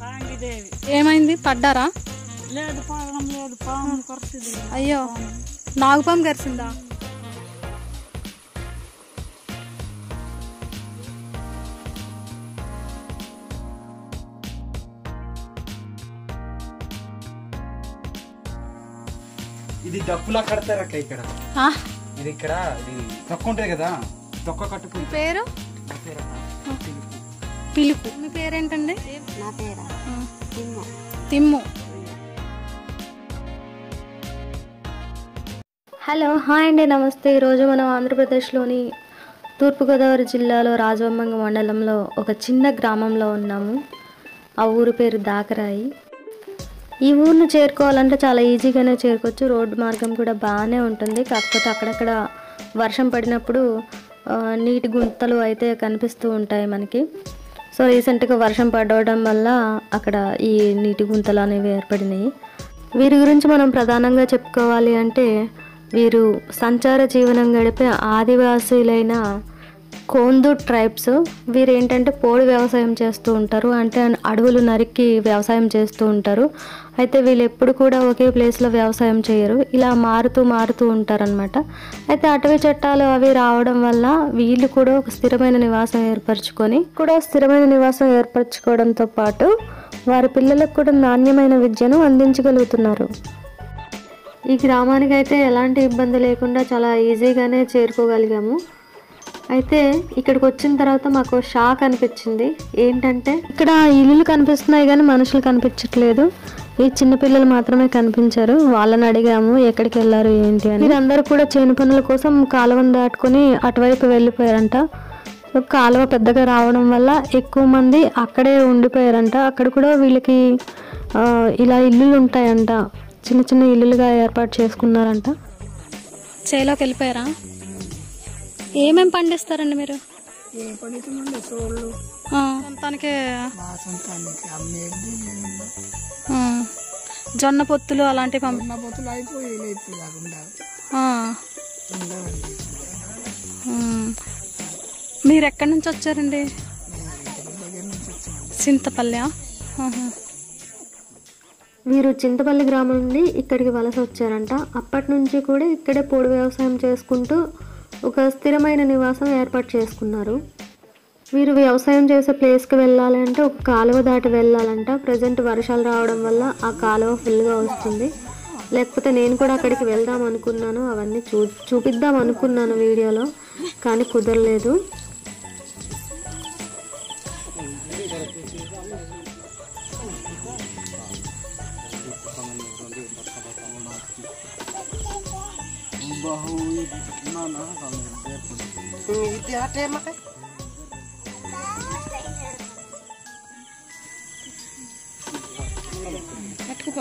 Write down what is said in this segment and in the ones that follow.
సాంగిదేవి ఏమైంది పడ్డారా లేదు పాపం లేదు పాము కొరసింది అయ్యో నాగుపాము గరిసిందా ఇది డప్పులా కడతారు అక్క ఇక్కడ ఆ, ఇది ఇక్కడ ఇది తొక్క ఉంటుంది కదా తొక్క మీ కట్టుకుంటే పేరు పిలుపు మీ పేరేంటండి నా పేరా ఆ, తిమ్మ తిమ్ము హలో హాయ్ అండి నమస్తే ఈరోజు మనం ఆంధ్రప్రదేశ్లోని తూర్పుగోదావరి జిల్లాలో రాజవమ్మంగ మండలంలో ఒక చిన్న గ్రామంలో ఉన్నాము ఆ ఊరు పేరు దాకరాయి ఈ ఊరిని చేరుకోవాలంటే చాలా ఈజీగానే చేరుకోవచ్చు రోడ్డు మార్గం కూడా బాగానే ఉంటుంది కాకపోతే అక్కడక్కడ వర్షం పడినప్పుడు ఆ, నీటి గుంతలు అయితే కనిపిస్తూ ఉంటాయి మనకి సో రీసెంట్గా వర్షం పడవడం వల్ల అక్కడ ఈ నీటి గుంతలు అనేవి ఏర్పడినాయి వీరి గురించి మనం ప్రధానంగా చెప్పుకోవాలి అంటే వీరు సంచార జీవనం గడిపే ఆదివాసీలైన కోందు ట్రైబ్స్ వీరు ఏంటంటే పోడు వ్యవసాయం చేస్తూ ఉంటారు అంటే అడవులు నరికి వ్యవసాయం చేస్తూ ఉంటారు అయితే వీళ్ళు ఎప్పుడు కూడా ఒకే ప్లేస్లో వ్యవసాయం చేయరు ఇలా మారుతూ మారుతూ ఉంటారనమాట అయితే అటవీ చట్టాలు అవి రావడం వల్ల వీళ్ళు కూడా ఒక స్థిరమైన నివాసం ఏర్పరచుకొని కూడా స్థిరమైన నివాసం ఏర్పరచుకోవడంతో పాటు వారి పిల్లలకు కూడా నాణ్యమైన విద్యను అందించగలుగుతున్నారు ఈ గ్రామానికి అయితే ఎలాంటి ఇబ్బంది లేకుండా చాలా ఈజీగానే చేరుకోగలిగాము అయితే ఇక్కడికి వచ్చిన తర్వాత మాకు షాక్ అనిపించింది ఏంటంటే ఇక్కడ ఇల్లులు కనిపిస్తున్నాయి కానీ మనుషులు కనిపించట్లేదు ఈ చిన్నపిల్లలు మాత్రమే కనిపించారు వాళ్ళని అడిగాము ఎక్కడికి వెళ్ళారు ఏంటి అని వీరందరూ కూడా చేను పనుల కోసం కాలువను దాటుకొని అటువైపు వెళ్ళిపోయారంట కాలువ పెద్దగా రావడం వల్ల ఎక్కువ మంది అక్కడే ఉండిపోయారంట అక్కడ కూడా వీళ్ళకి ఆ, ఇలా ఇల్లులు ఉంటాయంట చిన్న చిన్న ఇల్లులుగా ఏర్పాటు చేసుకున్నారంట చేలోకి వెళ్ళిపోయారా ఏమేం పండిస్తారండి మీరు ఏ పడితే సోళ్ళు ఆ, సొంతానికి మా సొంతానికి అమ్మేది ఆ, జొన్న పొత్తులు అలాంటివి పంప ఉన్న బొత్తులు అయిపోయి ఇప్పుడు కాకుండా ఆ, ఉండవండి ఉమ్. మీరు ఎక్కడి నుంచి వచ్చారండి దగ్గర నుంచి వచ్చాము చింతపల్లి వీరు చింతపల్లి గ్రామం నుండి ఇక్కడికి వలస వచ్చారంట అప్పటి నుంచి కూడా ఇక్కడే పొడి వ్యవసాయం చేసుకుంటూ ఒక స్థిరమైన నివాసం ఏర్పాటు చేసుకున్నారు వీరు వ్యవసాయం చేసే ప్లేస్కి వెళ్ళాలి అంటే ఒక కాలువ దాటి వెళ్ళాలంట ప్రజెంట్ వర్షాలు రావడం వల్ల ఆ కాలువ ఫుల్గా వస్తుంది లేకపోతే నేను కూడా అక్కడికి వెళ్దాం అనుకున్నాను అవన్నీ చూ చూపిద్దాం అనుకున్నాను వీడియోలో కానీ కుదరలేదు ఇది హటే మాక పట్టుకుపో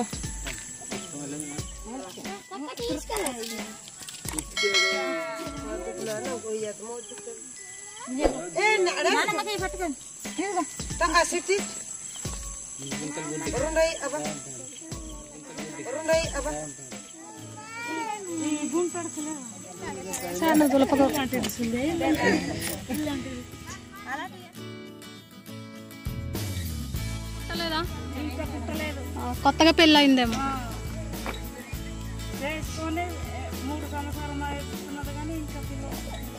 taka siti Rundai apa? Rundai apa? చాలా దులపగా పుట్టలేదా ఆ, కొత్తగా పెళ్ళి అయిందేమో చేసుకొని మూడు సంవత్సరం అవుతున్నది కానీ ఇంకా పిల్లలు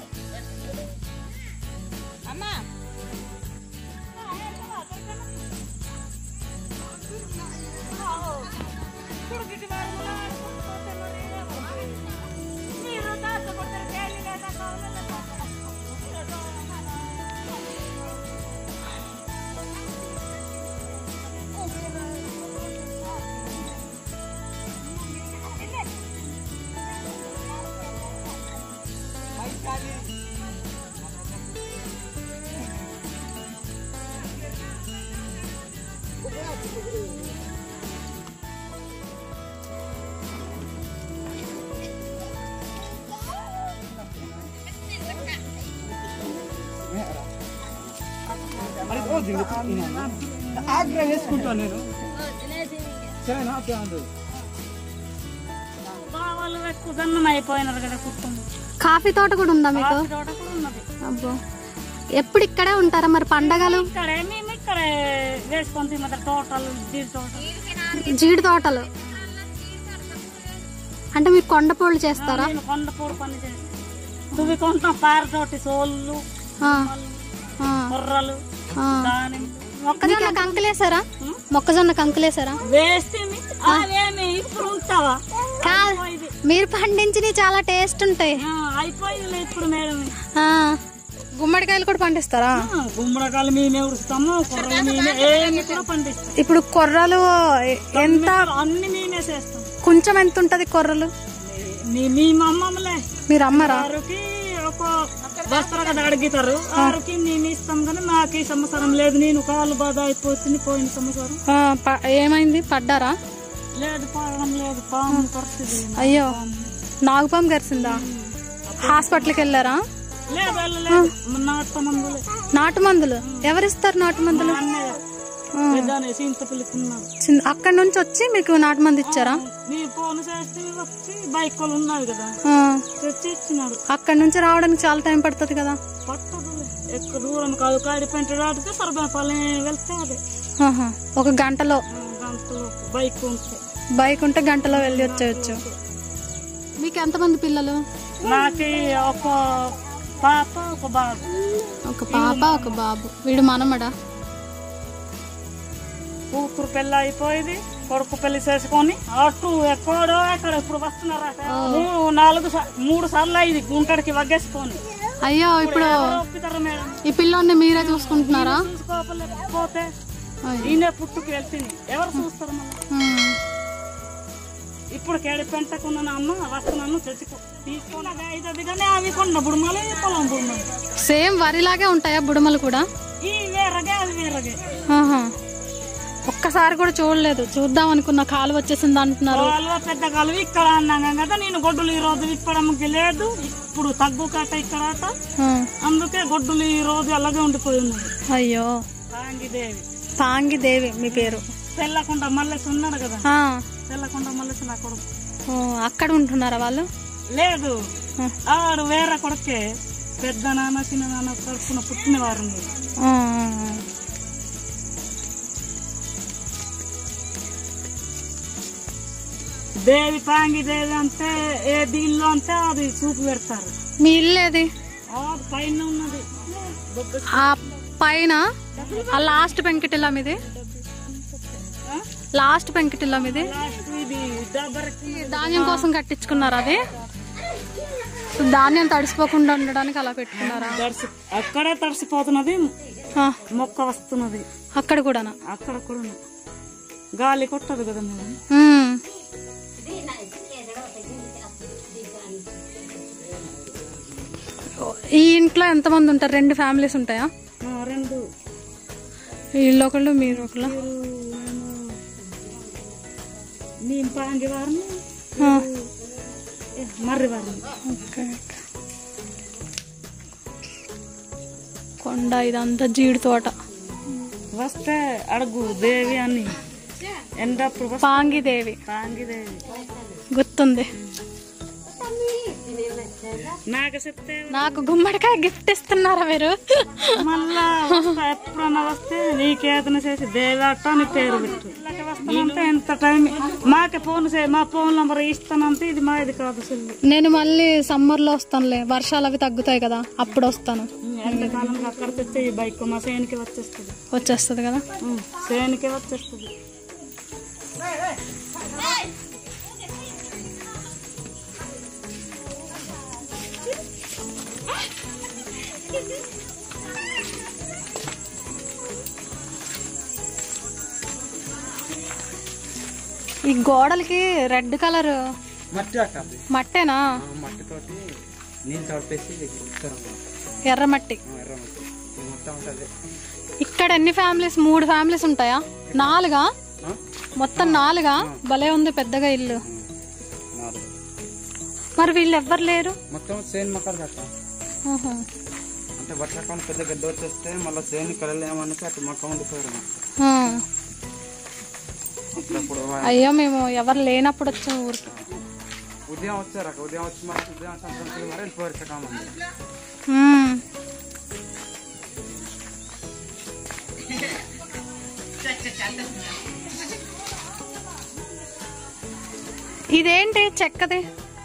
ఆగ్రహ వేసుకుంటాను నేను సరేనా ఓకే అందు వాళ్ళు ఎక్కువ దన్నం అయిపోయినారు కదా కుటుంబం కాఫీ తోట కూడా ఉందా మీకు తోట కూడా ఉన్నది అబ్బో ఎప్పుడు ఇక్కడే ఉంటారా మరి పండగలు ఇక్కడే మేము ఇక్కడ వేసుకొని తిమ్మ తోటలు జీడి తోటలు జీడి తోటలు అంటే మీరు కొండపోళ్ళు చేస్తారా నేను కొండ పూడు పని చేస్తాను తువి కొంటాం పారతోటి సోళ్ళు ఆ, ఆ, కుర్రలు ఆ. దానిమ్మ మొక్కజొన్న కంకులేసారా మొక్కజొన్న కంకులేసారా వేస్తే అవేమి ఇప్పుడు ఉంటావా కాదు మీరు పండించినవి చాలా టేస్ట్ ఉంటాయి ఆ, అయిపోయింది ఇప్పుడు మేడం ఆ, గుమ్మడికాయలు కూడా పండిస్తారా ఆ, గుమ్మడికాయలు మేమే ఉడుస్తాము కుర్రలు మేమే ఏమి కూడా పండిస్తాం ఇప్పుడు కొర్రలు ఎంత అన్ని మేమే చేస్తాం కొంచెం ఎంత ఉంటది కొర్రలు మీ మీ అమ్మమ్మలే మీరు అమ్మరా ఆరుకి ఒక వస్త్ర కదా అడుగుతారు ఆరుకి మేము ఇస్తాం కానీ మాకు ఈ సంవత్సరం లేదు నేను కాలు బాధ అయిపోతుంది పోయిన సంవత్సరం ఆ, ప- ఏమైంది పడ్డారా లేదు పాడడం లేదు పాము పరిస్థితి అయ్యో నాగుపాము గరిసిందా హాస్పిటల్కి వెళ్ళారా లేదు వెళ్ళలేదు నాట మందులే నాటు మందులు ఎవరిస్తారు నాటు మందులు అన్నయ్య పెద్దనేసి ఇంత పిలుకున్నాడు చిన్న- అక్కడి నుంచి వచ్చి మీకు నాటు మందు ఇచ్చారా మీ ఫోన్ చేస్తే వచ్చి బైక్ వాళ్ళు ఉన్నారు కదా ఆ, తెచ్చి ఇచ్చినాడు అక్కడి నుంచి రావడానికి చాలా టైం పడుతుంది కదా పట్టదులే ఎక్కువ దూరం కాదు కాడి పెంట దాటితే సరబాపాలెం వెళ్తే అదే ఆహా, ఒక గంటలో ఆ, గంటలో బైక్ ఉంటే బైక్ ఉంటే గంటలో వెళ్ళి వచ్చేయచ్చు మీకు ఎంతమంది పిల్లలు నాకు ఒక పాప ఒక బాబు ఒక పాప ఒక బాబు వీడు మనమడా కూతురు పెళ్ళి అయిపోయింది కొడుకు పెళ్లి చేసుకొని అటు ఎక్కడో ఎక్కడ ఇప్పుడు వస్తున్నారట మూడు నాలుగు సా- మూడు సార్లు అయింది గుంటడికి వగ్గేసుకొని అయ్యో ఇప్పుడు ఎవరు ఒప్పుతారు మేడం ఈ పిల్లోని మీరే చూసుకుంటున్నారా చూసుకోకపోతే అయ్యో. ఈయన పుట్టుకు వెళ్తుంది ఎవరు చూస్తారు మళ్ళీ ఉమ్. ఇప్పుడు కేడి పెంటకున్న అమ్మ వస్తున్నాను తెచ్చుకో తీసుకొని అది అవుతుంది కానీ అవి కొన్న బుడుమలు ఈ పొలం బుడుమలు సేమ్ వరిలాగే ఉంటాయా బుడమలు కూడా ఈ వేరగే అది వేరగే ఆహా. ఒక్కసారి కూడా చూడలేదు చూద్దాం అనుకున్న కాలు వచ్చేసింది అంటున్నారు కాలువ పెద్ద కాలువ ఇక్కడ అన్నాం కదా నేను గొడ్డులు ఈ రోజు విప్పడానికి లేదు ఇప్పుడు తగ్గు కట్ట ఇక్కడ అట. ఆ. అందుకే గొడ్డులు ఈ రోజు అలాగే ఉండిపోయి ఉన్నది అయ్యో సాంగిదేవి తాంగి దేవి మీ పేరు తెల్లకుండా మల్లెసి ఉన్నాడు కదా ఆ. తెల్లకుండా మల్లెసి నా కొడుకు ఓ, అక్కడ ఉంటున్నారా వాళ్ళు లేదు ఆ. ఆడు వేరే కొడుకే పెద్ద నాన్న చిన్న నాన్న తరఫున పుట్టిన వారు ఉన్నారు. ఆ, ఆ, ఆ. దేవి పాంగి దేవి అంటే ఏ దీనిలో అంటే అది చూపు పెడతారు మీ ఇల్లు ఏది ఆ పైన ఉన్నది ఆ పైన ఆ లాస్ట్ పెంకిటిల్లా మీది లాస్ట్ పెంకిటిల్లా మీది లాస్ట్ ఇది డబ్బరకి ధాన్యం కోసం కట్టించుకున్నారా అది ధాన్యం తడిసిపోకుండా ఉండడానికి అలా పెట్టుకున్నారా తడిసి అక్కడే తడిసిపోతున్నది ఆ, మొక్క వస్తున్నది అక్కడ కూడానా అక్కడ కూడా ఉంది. గాలి కొట్టదు కదా మేడం ఉమ్. ఈ ఇంట్లో ఎంతమంది ఉంటారు రెండు ఫ్యామిలీస్ ఉంటాయా ఆ, రెండు వీళ్ళు ఒకళ్ళు మీరు ఒకళ్ళు మేము పాంగి వారిని ఆ, ఏ, మర్రి వారిని ఓకే, ఓకే. కొండ ఇదంతా జీడి తోట వస్తే అడుగు దేవి అని ఎండప్పుడు వస్తే పాంగిదేవి పాంగి దేవి గుర్తుంది నాకు చెప్తే నాకు గుమ్మడికాయ గిఫ్ట్ ఇస్తున్నారా మీరు మళ్ళా వస్తా ఎప్పుడన్నా వస్తే నీకేదైనా చేసి దేవాట అని పేరు పెట్టు ఇలాగ వస్తానంటే ఎంత టైం మాకే ఫోన్ చేయి మా ఫోన్ నంబర్ ఇస్తానంటే ఇది మా ఇది కాదు సెల్లు నేను మళ్ళీ సమ్మర్ లో వస్తానులే వర్షాలు అవి తగ్గుతాయి కదా అప్పుడు వస్తాను ఎండాకాలంకి అక్కడ తెస్తే ఈ బైక్ మా సేనికి వచ్చేస్తుంది వచ్చేస్తుంది కదా ఉం, సేనికే వచ్చేస్తుంది ఈ గోడలకి రెడ్ కలర్ మట్టి అక్క అది మట్టేనా ఆ మట్టితోటి నీళ్ళు తడిపేసి ఇస్తారు ఎర్రమట్టి ఎర్ర మట్టి ఇది మొత్తం ఉంటుంది ఇక్కడ ఎన్ని ఫ్యామిలీస్ మూడు ఫ్యామిలీస్ ఉంటాయా నాలుగా ఆ? మొత్తం నాలుగా భలే ఉంది పెద్దగా ఇల్లు నాలుగు మరి వీళ్ళు ఎవ్వరు లేరు మొత్తం సేన్ మొక్కలు కట్ట ఆహా. అంటే వర్షాకాలం పెద్ద గడ్డ వచ్చేస్తే మళ్ళీ సేన్ కలలేమని అటు మొక్క ఉండిపోయారు ఆ. అప్పుడప్పుడు అయ్యో మేము ఎవరు లేనప్పుడు వచ్చాం ఊరికి ఉదయం వచ్చారు అక్క ఉదయం వచ్చి మరి ఉదయం సంక్రాంతికి మరి వెళ్ళిపోయారు సకాలం ఉమ్. ఇదేంటి చెక్కది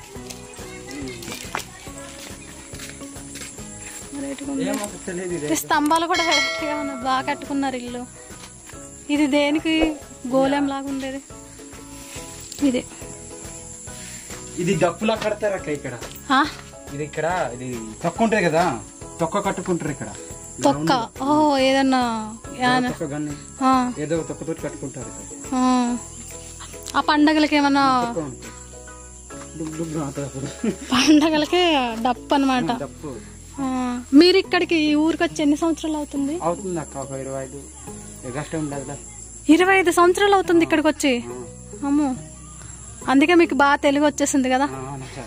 వెరైటీగా ఉంది. ఏమో తెలియదు ఇది ఈ స్తంభాలు కూడా వెరైటీగా ఉన్నాయి బాగా కట్టుకున్నారు ఇల్లు ఇది దేనికి గోళం లాగా ఉండేది ఇది ఇది డప్పులా కడతారు అక్క ఇక్కడ ఆ, ఇది ఇక్కడ ఇది తొక్క ఉంటుంది కదా తొక్క కట్టుకుంటారు ఇక్కడ తొక్క ఓహో ఏదన్నా యాన- తొక్క గన్ని ఆ, ఏదో తొక్కతోటి కట్టుకుంటారు ఇక్కడ ఆ. ఆ పండగలకి ఏమన్నా తొక్క ఉంటుంది. డుగ్ డుగ్ అంటది అప్పుడు పండగలకి డప్పు అనమాట డప్పు మీరు ఇక్కడికి ఈ ఊరికి వచ్చి ఎన్ని సంవత్సరాలు అవుతుంది అవుతుంది అక్క ఒక ఇరవై ఐదు కష్టం ఉండదు ఇరవై ఐదు సంవత్సరాలు అవుతుంది ఇక్కడికి వచ్చి అమ్మో అందుకే మీకు బాగా తెలుగు వచ్చేసింది కదా అవును సార్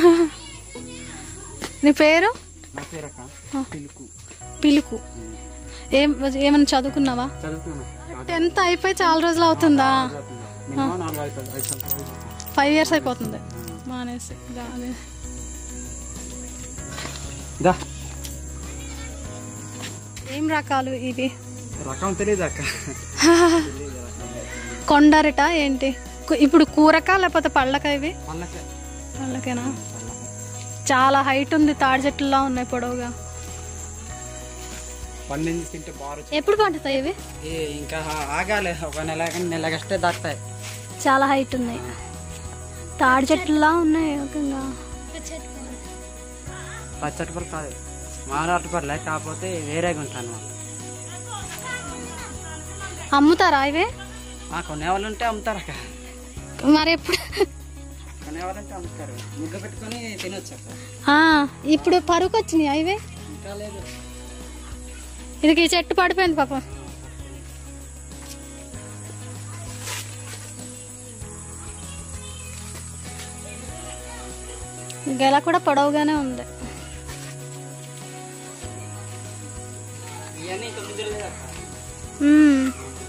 నీ పేరు నా పేరు అక్క పిలుకు పిలుకు ఏం ఏమైనా చదువుకున్నావా చదువుతున్నా టెన్త్ అయిపోయి చాలా రోజులు అవుతుందా మినిమం నాలుగు ఐదు ఐదు సంవత్సరాలు ఫైవ్ ఇయర్స్ అయిపోతుంది మానేసి గానే. దా ఏం రకాలు ఇవి రకం తెలియదు అక్క కొండరిట ఏంటి కు- ఇప్పుడు కూరక లేకపోతే పళ్ళక ఇవి పళ్ళకే పళ్ళకేనా చాలా హైట్ ఉంది తాడి చెట్లులా ఉన్నాయి పొడవుగా పండింది తింటే బాగా రుచి. ఎప్పుడు పండుతాయి ఇవి ఏ ఇంకా ఆగాలి ఒక నెల నెల కష్టే దాటుతాయి చాలా హైట్ ఉన్నాయి తాడి చెట్లులా ఉన్నాయి ఏకంగా పచ్చటి పళ్ళు కాదు మామూలు పర్లే కాకపోతే వేరేగా ఉంటాను అమ్ముతారా ఇవి కొనేవాళ్ళు ఉంటే అమ్ముతారు అక్క మరి ఎప్పుడు కొనేవాళ్ళు ఉంటే అమ్ముతారు ముగ్గ పెట్టుకొని తినొచ్చు అక్క ఆ, ఇప్పుడు పరుకు వచ్చినాయి ఇవి ఇంకా లేదు ఇది ఈ చెట్టు పడిపోయింది పాపం గెల కూడా పొడవుగానే ఉంది ఇవన్నీ ఇంకా ముందు లేదు అక్క మ్మ్.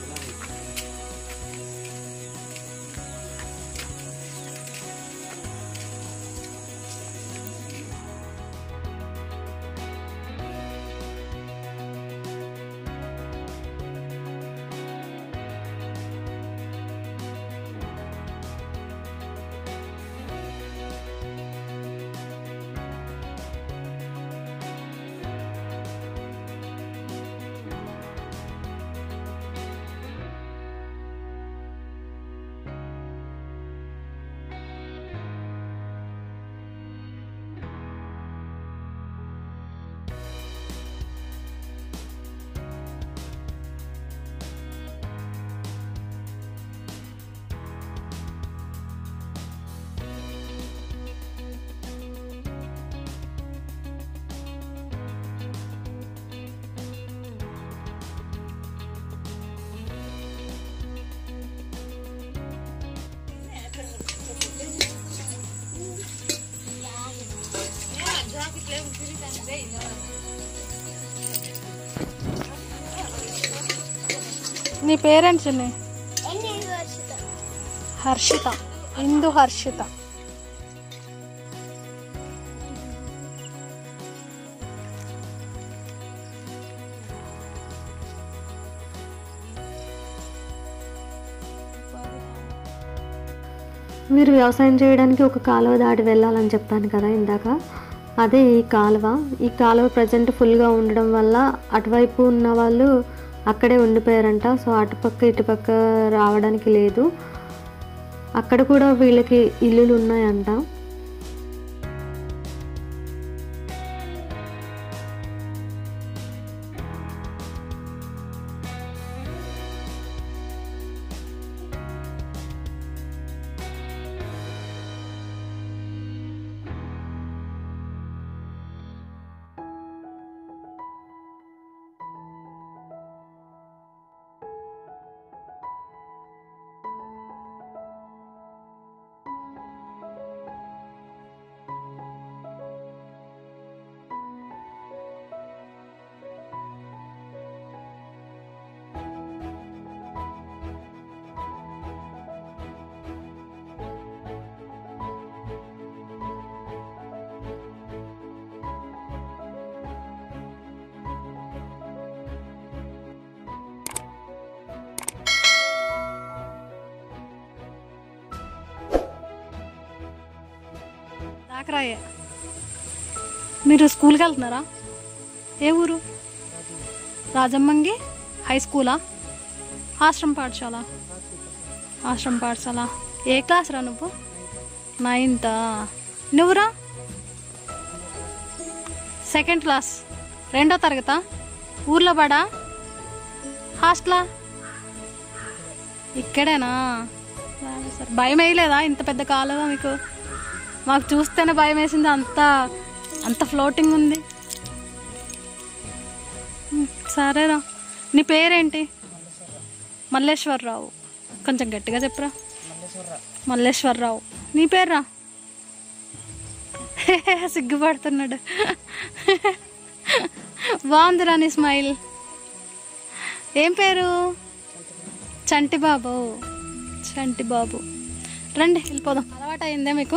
నీ పేరెంట్స్ ఉన్నాయి హర్షిత ఇందు హర్షిత మీరు వ్యవసాయం చేయడానికి ఒక కాలువ దాటి వెళ్ళాలని చెప్పాను కదా ఇందాక అదే ఈ కాలువ ఈ కాలువ ప్రజెంట్ ఫుల్గా ఉండడం వల్ల అటువైపు ఉన్న వాళ్ళు అక్కడే ఉండిపోయారంట సో అటుపక్క ఇటుపక్క రావడానికి లేదు అక్కడ కూడా వీళ్ళకి ఇల్లులు ఉన్నాయంట దాకరాయే మీరు స్కూల్కి వెళ్తున్నారా ఏ ఊరు రాజమ్మంగి హై స్కూలా ఆశ్రమ పాఠశాల ఆశ్రమ పాఠశాల ఏ క్లాస్ రా నువ్వు నైన్తా నువ్వురా సెకండ్ క్లాస్ రెండో తరగతా ఊర్లో పడా హాస్టలా ఇక్కడేనా సరే, సరే భయం వేయలేదా ఇంత పెద్ద కాలువ మీకు మాకు చూస్తేనే భయం వేసింది అంత అంత ఫ్లోటింగ్ ఉంది ఉమ్, సరేరా నీ పేరేంటి మల్లేశ్వరరావు కొంచెం గట్టిగా చెప్పురా మల్లేశ్వరరావు నీ పేర్రా సిగ్గుపడుతున్నాడు బాగుందిరా నీ స్మైల్ ఏం పేరు చంటి బాబు చంటి బాబు రండి వెళ్ళిపోదాం అలవాటు అయిందే మీకు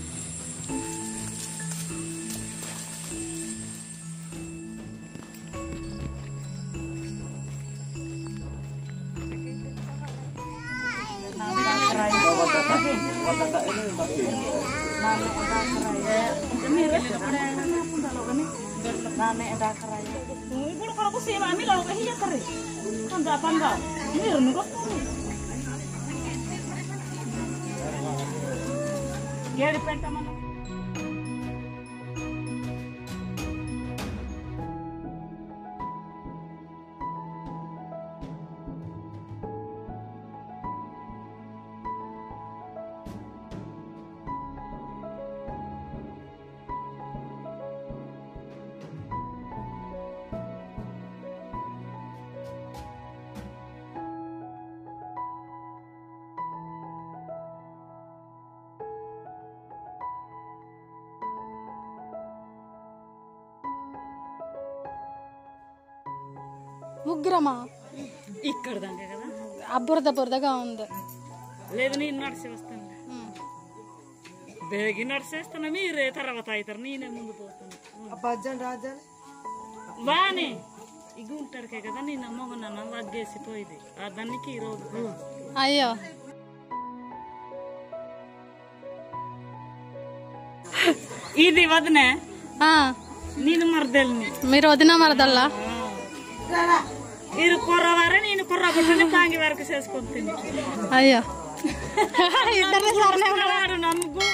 ఇప్పుడు కొరకు సీమ ఆమె లోక హియకరి కందా పంగా మీరు నుగో ఏడు పెట్టమన్న ముగ్గురమా ఇక్కడ దాకా కదా ఆ బురద బురదగా ఉంది లేదు నేను నడిచి వస్తాను ఉమ్. బేగి నడిచేస్తున్నా మీరే తర్వాత అవుతారు నేనే ముందు పోతాను అబ్బాజన్ రాజన్ బానే ఇగు ఉంటాడుకే కదా నేను అమ్మగొన్నాను వగ్గేసిపోయింది ఆ దానికి ఈ రోజు అయ్యో ఇది వదనే ఆ, నేను మరదల్ని మీరు వదిన మరదల్లా ఇది కుర్రవారే నేను కుర్ర పుట్టని కాంగి వరకు చేసుకొని తిని అయ్యో ఇద్దరు సరనే కుర్రవాడు నమ్ముకు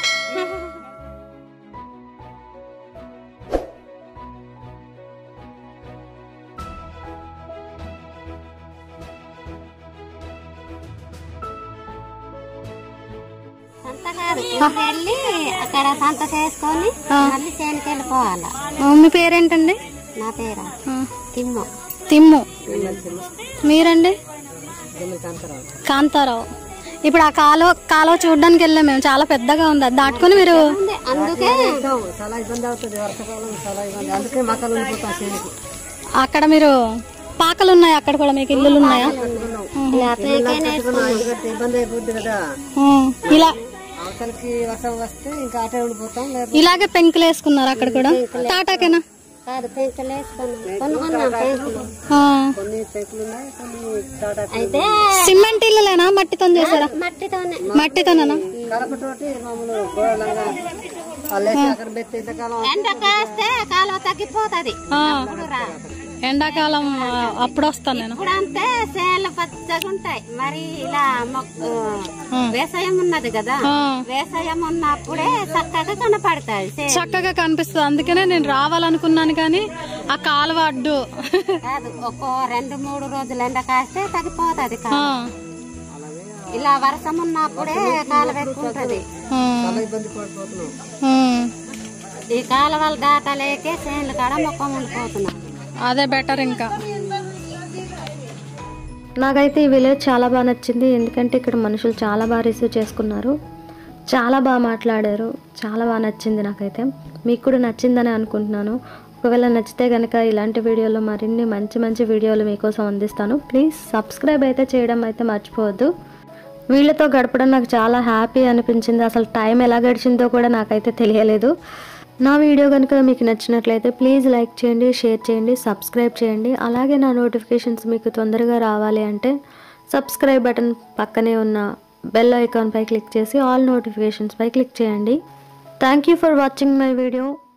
సంత కాదు వెళ్ళి అక్కడ సంత చేసుకొని మళ్ళీ చేనుకి వెళ్ళిపోవాల మీ పేరేంటండి నా పేరు ఆ, తిమ్ము తిమ్ము మీరండి కాంతారావు ఇప్పుడు ఆ కాలువ కాలువ చూడడానికి వెళ్ళాం మేము చాలా పెద్దగా ఉంది అది దాటుకొని మీరు ఉంది. అందుకే చాలా ఇబ్బంది అవుతుంది వర్షాకాలం చాలా ఇబ్బంది అందుకే మక్కలు ఉండిపోతాం చేనికి అక్కడ మీరు పాకలు ఉన్నాయి అక్కడ కూడా మీకు ఇల్లులు ఉన్నాయా ఇలా పేకే నేర్చుకున్నాం ఇబ్బంది అయిపోద్ది కదా ఉమ్, ఇలా అవతలకి వర్షం వస్తే ఇంకా అటే ఉండిపోతాం లేకపోతే ఇలాగే పెంకులు వేసుకున్నారు అక్కడ కూడా టాటాకేనా కాదు పెంకులు వేసుకున్నాం కొనుక్కున్నాం పెంకులు ఆ, కొన్ని పెంకులు ఉన్నాయి కొన్ని టాటా అయితే సిమెంట్ ఇల్లులేనా మట్టితో చేశారా మట్టితోనే మట్టితోనేనా కలపతోటి మామూలు గోడలంగా అల్లేసి అక్కడ పెట్టి ఎంతకాలం ఎండ కాస్తే కాలువ తగ్గిపోతది ఆ, ఇప్పుడు రా ఎండాకాలం ఆ, అప్పుడు వస్తాను నేను ఇప్పుడు అంతే సేలు పచ్చగా ఉంటాయి మరి ఇలా మొక్క వ్యవసాయం ఉన్నది కదా ఆ, వ్యవసాయం ఉన్నప్పుడే చక్కగా కనపడతాయి సేలు. చక్కగా కనిపిస్తుంది అందుకనే నేను రావాలనుకున్నాను కానీ ఆ కాలువ అడ్డు కాదు ఒక్కో రెండు మూడు రోజులు ఎండ కాస్తే తగ్గిపోతది ఆ, కాలువ. ఇలా వర్షం ఉన్నప్పుడే కాలువ ఎక్కువ ఉంటది ఆ, ఇబ్బంది పడిపోతున్నాం ఉమ్. ఈ కాలువలు దాటలేకే చేనులు కాడ మొక్క ఉండిపోతున్నాం అదే బెటర్ ఇంకా నాకైతే ఈ విలేజ్ చాలా బాగా నచ్చింది ఎందుకంటే ఇక్కడ మనుషులు చాలా బాగా రిసీవ్ చేసుకున్నారు చాలా బాగా మాట్లాడారు చాలా బాగా నచ్చింది నాకైతే మీకు కూడా నచ్చిందని అనుకుంటున్నాను ఒకవేళ నచ్చితే కనుక ఇలాంటి వీడియోలు మరిన్ని మంచి మంచి వీడియోలు మీకోసం అందిస్తాను ప్లీజ్ సబ్స్క్రైబ్ అయితే చేయడం అయితే మర్చిపోవద్దు వీళ్ళతో గడపడం నాకు చాలా హ్యాపీ అనిపించింది అసలు టైం ఎలా గడిచిందో కూడా నాకైతే తెలియలేదు నా వీడియో కనుక మీకు నచ్చినట్లయితే ప్లీజ్ లైక్ చేయండి షేర్ చేయండి సబ్స్క్రైబ్ చేయండి అలాగే నా నోటిఫికేషన్స్ మీకు తొందరగా రావాలి అంటే సబ్స్క్రైబ్ బటన్ పక్కనే ఉన్న బెల్ ఐకాన్పై క్లిక్ చేసి ఆల్ నోటిఫికేషన్స్పై క్లిక్ చేయండి thank you for watching my video